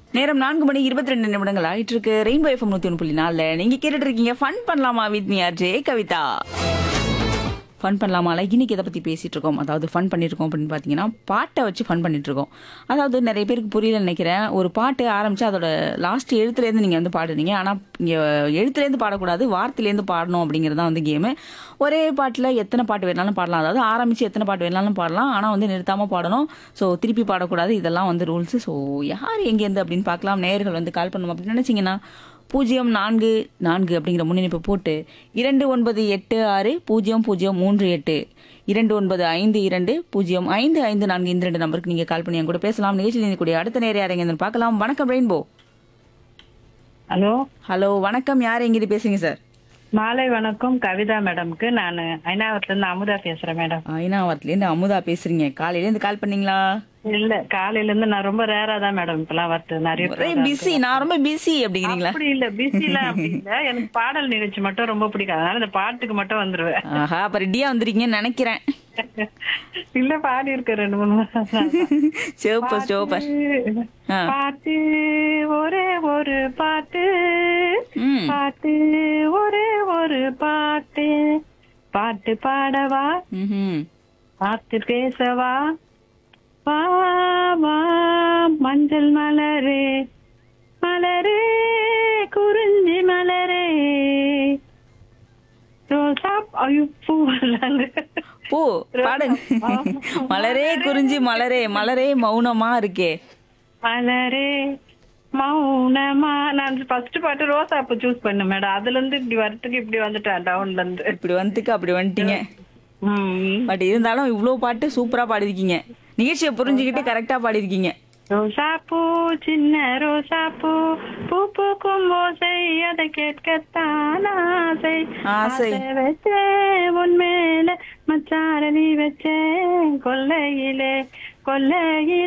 நேரம் நான்கு மணி இருபத்தி ரெண்டு நிமிடங்கள் ஆயிட்டு இருக்கு ரெயின்போ எஃப்எம் நூத்தி ஒன்று புள்ளி நாலுல நீங்க கேட்டுட்டு இருக்கீங்க ஃபன் பண்ணலாமா with me RJ Kavitha fun பண்ணலாமால இன்னைக்கு எதை பத்தி பேசிட்டு இருக்கோம் அதாவது ஃபன் பண்ணிட்டு இருக்கோம் அப்படின்னு பாத்தீங்கன்னா பாட்டை வச்சு ஃபன் பண்ணிட்டு இருக்கோம் அதாவது நிறைய பேருக்கு புரியல நினைக்கிறேன் ஒரு பாட்டு ஆரம்பிச்சு அதோட லாஸ்ட் எழுத்துலேருந்து நீங்க வந்து பாடுறீங்க ஆனா இங்க எழுத்துலேருந்து பாடக்கூடாது வார்த்தையிலேருந்து பாடணும் அப்படிங்கிறது தான் வந்து கேமு ஒரே பாட்டில் எத்தனை பாட்டு வேணாலும் பாடலாம் அதாவது ஆரம்பிச்சு எத்தனை பாட்டு வேணாலும் பாடலாம் ஆனால் வந்து நிறுத்தாம பாடணும் ஸோ திருப்பி பாடக்கூடாது இதெல்லாம் வந்து ரூல்ஸ் ஸோ யார் எங்கேருந்து அப்படின்னு பார்க்கலாம் நேயர்கள் வந்து கால் பண்ணணும் அப்படின்னு நினைச்சீங்கன்னா பூஜ்ஜியம் நான்கு நான்கு அப்படிங்கிற முன்னிணைப்பு போட்டு இரண்டு ஒன்பது எட்டு ஆறு பூஜ்ஜியம் பூஜ்ஜியம் மூன்று எட்டு இரண்டு ஒன்பது ஐந்து இரண்டு பூஜ்ஜியம் ஐந்து ஐந்து நான்கு இந்த ரெண்டு நம்பருக்கு நீங்க கால் பண்ணி என் கூட பேசலாம் நிகழ்ச்சியில் இருக்கக்கூடிய அடுத்த நேரம் யாரைங்க பார்க்கலாம் வணக்கம் ரெயின்போ ஹலோ ஹலோ வணக்கம் யார் எங்கிட்டு பேசுறீங்க சார் மாலை வணக்கம் கவிதா மேடம்க்கு நான் ஐநாவத்துல இருந்து அமுதா பேசுறேன் மேடம் ஐநாவரத்துலேருந்து அமுதா பேசுறீங்க காலையிலேருந்து கால் பண்ணீங்களா இல்ல காலையில இருந்து நான் ரொம்ப ரேரா தான் மேடம் இப்பெல்லாம் வருது நிறைய ஒரே பிஸி நான் ரொம்ப பிஸி அப்படிங்கிறீங்களா அப்படி இல்ல பிஸில அப்படி இல்ல எனக்கு பாடல் நிகழ்ச்சி மட்டும் ரொம்ப பிடிக்கும் அதனால இந்த பாட்டுக்கு மட்டும் வந்துருவேன் ஆஹா அப்ப ரெடியா வந்துருக்கீங்கன்னு நினைக்கிறேன் இல்ல பாடி இருக்க ரெண்டு மூணு மாசம் சூப்பர் சூப்பர் ஆ. பாட்டு ஒரே ஒரு பாட்டு ம் பாட்டு ஒரே ஒரு பாட்டு பாட்டு பாடவா ம்ஹும். பார்த்து பேசவா வா வா மஞ்சள் மலரே மலரே குறிஞ்சி மலரே ரோசா ஐயோ பூ வரலாங்க பூ பாடுங்க மலரே குறிஞ்சி மலரே மலரே மௌனமா இருக்கே மலரே மௌனமா நான் ஃபர்ஸ்ட் பாட்டு ரோசா பூ சூஸ் பண்ணேன் மேடம் அதுல இருந்து இப்படி வரதுக்கு இப்படி வந்துட்டேன் டவுன்ல இருந்து இப்படி வந்துக்கு அப்படி வந்துட்டீங்க ம். பட் இருந்தாலும் இவ்ளோ பாட்டு சூப்பரா பாடிருக்கீங்க நிகழ்ச்சியை புரிஞ்சுக்கிட்டு கரெக்டா பாடிருக்கீங்க ரோசா பூ சின்ன ரோசா பூ பூ பூக்கும் ஓசை அதை கேட்கத்தான் ஆசை ஆசை. ஆசை வச்சே உன் மேல மச்சாரணி வச்சே கொல்லையிலே கொல்லையிலே